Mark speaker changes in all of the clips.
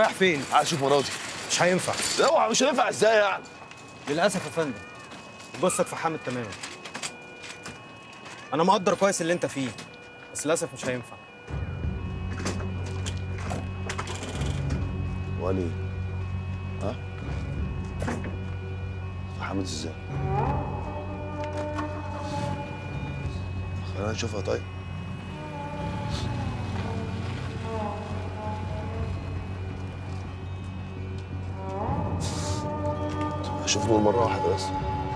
Speaker 1: رايح فين؟
Speaker 2: عايز اشوف مراتي
Speaker 1: مش هينفع
Speaker 2: اوعى مش هينفع ازاي يعني
Speaker 1: للاسف يا فندم بصك في حامد تماما انا مقدر كويس اللي انت فيه بس للاسف مش هينفع
Speaker 2: ولي ها حامد ازاي خلينا نشوفها طيب اشوف نور مره واحده بس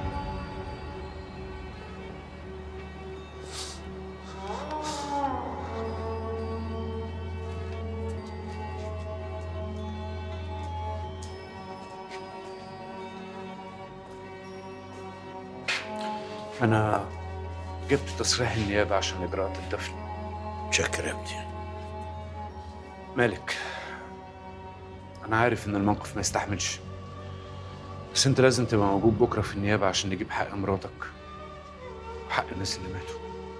Speaker 3: أنا جبت تصريح النيابة عشان إجراءات الدفن
Speaker 4: متشكر يا ابني
Speaker 3: مالك أنا عارف إن الموقف ما يستحملش بس أنت لازم تبقى موجود بكرة في النيابة عشان نجيب حق مراتك وحق الناس اللي ماتوا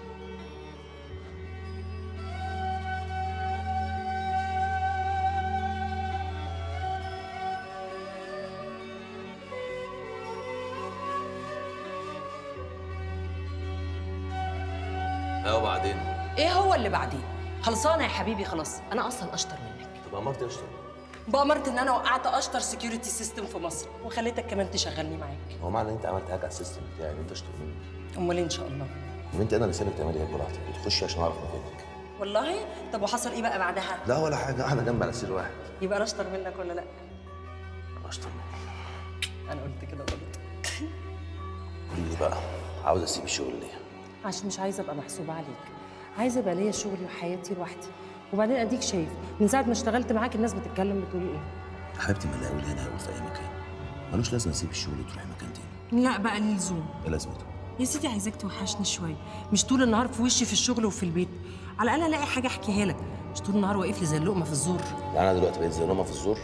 Speaker 5: ها وبعدين
Speaker 6: ايه هو اللي بعدين خلصانه يا حبيبي خلاص انا اصلا اشطر منك
Speaker 5: طب امرت اشطر
Speaker 6: بأمرت ان انا وقعت اشطر سكيورتي سيستم في مصر وخليتك كمان تشغلني معاك
Speaker 5: هو معنى ان انت عملت حاجه على السيستم بتاعي ان انت اشطر مني
Speaker 6: امال إيه ان شاء الله
Speaker 5: وانت انا اللي سابك تعملي ايه براحتك وتخشي عشان اعرف مكانك
Speaker 6: والله طب وحصل ايه بقى بعدها
Speaker 5: لا ولا حاجه احنا جنب على سرير واحد
Speaker 6: يبقى انا اشطر منك ولا لا
Speaker 5: انا اشطر مني
Speaker 6: انا قلت كده برضه
Speaker 5: قولي لي بقى عاوز اسيب الشغل ليه
Speaker 6: عشان مش عايزه ابقى محسوبه عليك عايزه ابقى ليا شغلي وحياتي لوحدي وبعدين اديك شايف من ساعه ما اشتغلت معاك الناس بتتكلم بتقول ايه
Speaker 5: حبيبتي ما اللي هقول هنا هقول في اي مكان ملوش لازمه اسيب الشغل وتروحي مكان تاني
Speaker 6: لا بقى ليه لزوم
Speaker 5: ايه لازمته
Speaker 6: يا سيدي عايزاك توحشني شويه مش طول النهار في وشي في الشغل وفي البيت على الاقل الاقي حاجه احكيها لك مش طول النهار واقف لي زي اللقمه في الزور
Speaker 5: يعني انا دلوقتي بقيت زي نومه في الزور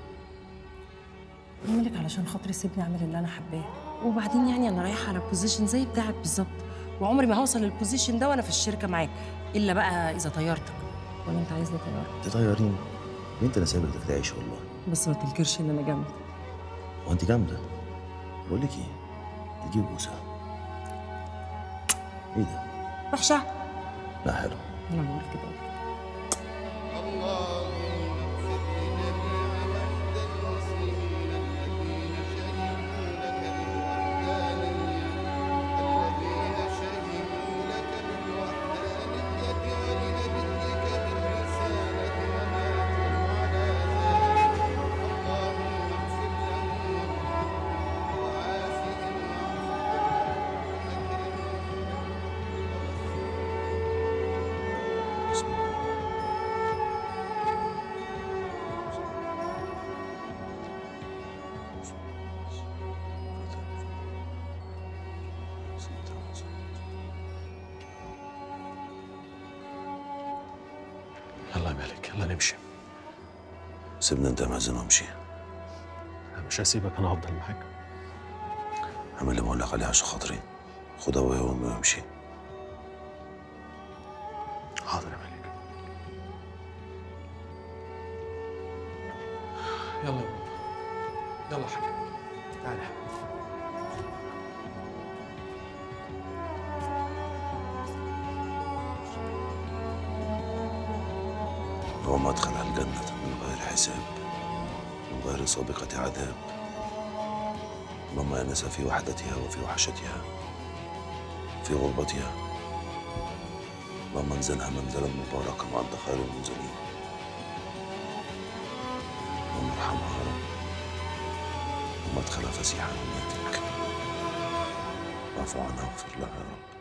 Speaker 6: مالك علشان خاطري سيبني اعمل اللي انا حباه وبعدين يعني انا رايحه على بوزيشن زي بتاعك بالظبط وعمري ما هوصل للبوزيشن ده وانا في الشركه معاك الا بقى اذا طيرتك ولا انت عايزني طيارة
Speaker 5: تطيريني انت اللي سايبك ده تعيش والله
Speaker 6: بس ما تنكرش ان انا جامده
Speaker 5: هو انت جامده بقول لك ايه تجيب بوسه ايه ده
Speaker 6: وحشه
Speaker 5: لا حلو
Speaker 6: انا بقول كده
Speaker 4: يلا يا مالك يلا نمشي
Speaker 5: سيبني انت يا مازن وامشي
Speaker 4: أنا مش هسيبك انا هفضل معاك
Speaker 5: اعمل اللي بقول لك عليه عشان خاطري خد ابويا وامي وامشي
Speaker 4: حاضر يا مالك يلا يا بابا يلا يا حاج تعالى يا حبيبي
Speaker 5: هو مدخل الجنة من غير حساب من غير سابقة عذاب اللهم أنس في وحدتها وفي وحشتها في غربتها اللهم انزلها منزلا مباركا وأنت خير المنزلين اللهم ارحمها يا رب ومدخل فسيح رحمتك واعف عنها واغفر لها يا رب